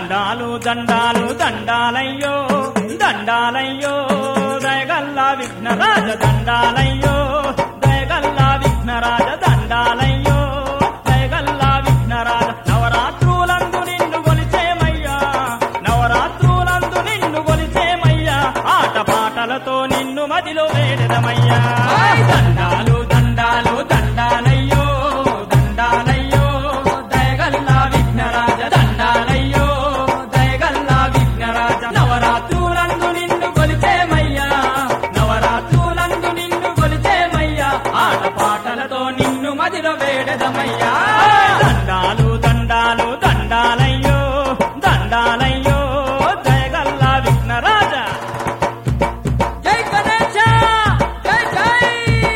దండాలు దండాలు దండాలయ్యో దండాలయ్యో దయగల్ల విఘ్నరాజ దండాలయ్యో దయగల్ల విఘ్నరాజ దండాలయ్యో దయగల్ల విఘ్నరాజ నవరాత్రులందు నిన్ను గొలిచేమయ్యా నవరాత్రులందు నిన్ను గొలిచేమయ్యా ఆట పాటలతో నిన్ను మదిలో వేడదమయ్యా దండాలు దండాలు దండాలయ్యో దండాలయ్యో దయగల్ల విఘ్నరాజ దండాలయ్యో దయగల్ల విఘ్నరాజ నవరాత్రులందు నిన్ను కొలిచేమయ్యా నవరాత్రులందు నిన్ను కొలిచేమయ్యా ఆట పాటలతో నిన్ను మదిలో వేడదమయ్యా దండాలు దండాలు దండాలయ్యో దండాలయ్యో దయగల్ల విఘ్నరాజ జై గణేశ జై జై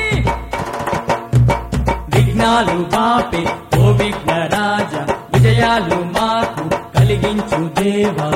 విఘ్నాలు బాపే ఓ విఘ్నరాజ విజయాలు మాకు కలిగించు దేవా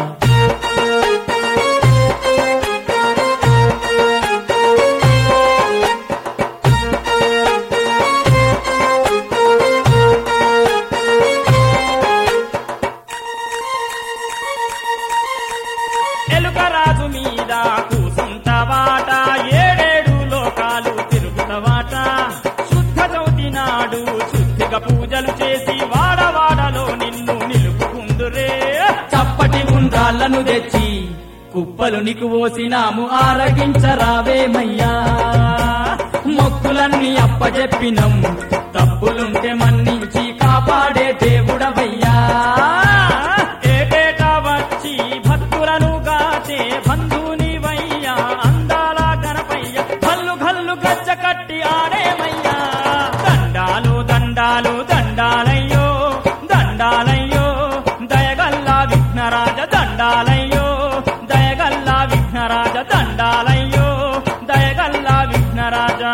ఎలుకరాజు మీద కూసుంటవాట ఏడేడు లోకాలు తిరుగుతవాట శుద్ధ చవితి నాడు శుద్ధిగా పూజలు చేసి వాడవాడలో నిన్ను నిలుపుకుందురే చప్పటి ఉండ్రాళ్లను తెచ్చి కుప్పలు నీకు ఓసినాము ఆరగించరావేమయ్యా మొక్కులన్నీ అప్పజెప్పినం తప్పులుంటే మన్నించి కాపాడే దేవుడవయ్యా ఏటేటా వచ్చి భక్తులను గాచే బంధునివయ్యా అందాల గణపయ్య గల్లు గల్లు గజ్జ కట్టి ఆడేమయ్యా దండాలు దండాలు దండాలయ్యో దండాలయ్యో దయగల్ల విఘ్నరాజ దండాలయ్యో దయగల్ల విఘ్నరాజ దండాలయ్యో దయగల్ల విఘ్నరాజా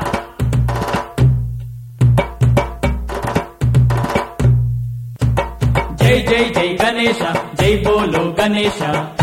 జై జై జై గణేశ జై బోలో గణేశ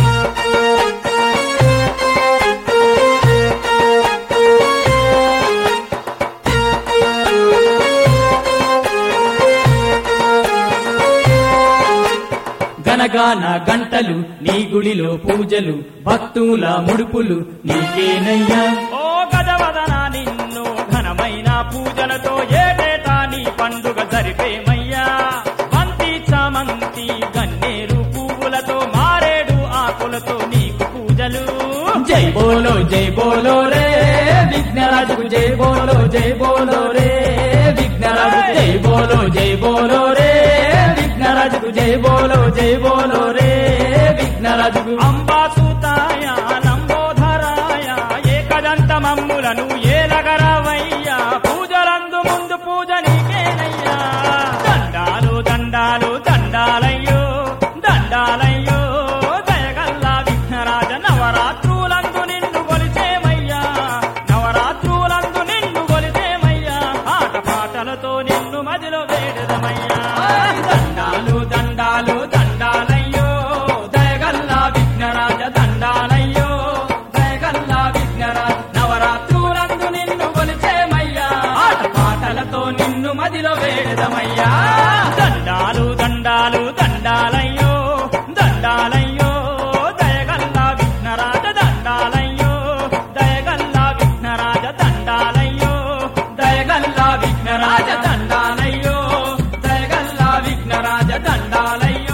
గనగాన గంటలు నీ గుడిలో పూజలు భక్తుల ముడుపులు నీకేనయ్యా ఓ గజవదన నిన్ను ఘనమైన పూజలతో ఏటేటా నీ పండుగ జరిపేమయ్యా బంతి చామంతి గన్నేరు పువ్వులతో మారేడు ఆకులతో నీకు పూజలు జై బోలో జై బోలో రే విఘ్నరాజుకు జై బోలో జై బోలో రే విఘ్నరాజు జై బోలో జై బోలో రే విఘ్నరాజుకు జై బోలో జై బోలో రే విఘ్నరాజుకు అంబాసుతాయ లంబోధరాయ ఏకదంత మమ్ములను ఏలగరవయ్యా పూజలందు ముందు పూజ నీకేనయ్యా దండాలు దండాలు దండాలయ్యో దండాలయ్యో దయగల్ల విఘ్నరాజ నవరాత్రులందు నిన్ను కొలిచేమయ్యా నవరాత్రులందు నిన్ను కొలిచేమయ్యా ఆట పాటలతో నిన్ను మదిలో వేడదమయ్యా దండాలు దండాలు దండాలయ్యో దయగల్ల విఘ్నరాజ దండాలయ్యో దయగల్ల విఘ్నరాజ నవరాత్రులందు నిన్ను కొలిచేమయ్యా ఆట పాటలతో నిన్ను మదిలో వేడదమయ్యా దండాలు దండాలు దండాలయ్యో దండాలయ్యో దయగల్ల విఘ్నరాజ దండాలయ్యో దయగల్ల విఘ్నరాజ దండాలయ్యో దయగల్ల విఘ్నరాజ దండాలయ్యో దయగల్ల విఘ్నరాజ దండాలయ్యో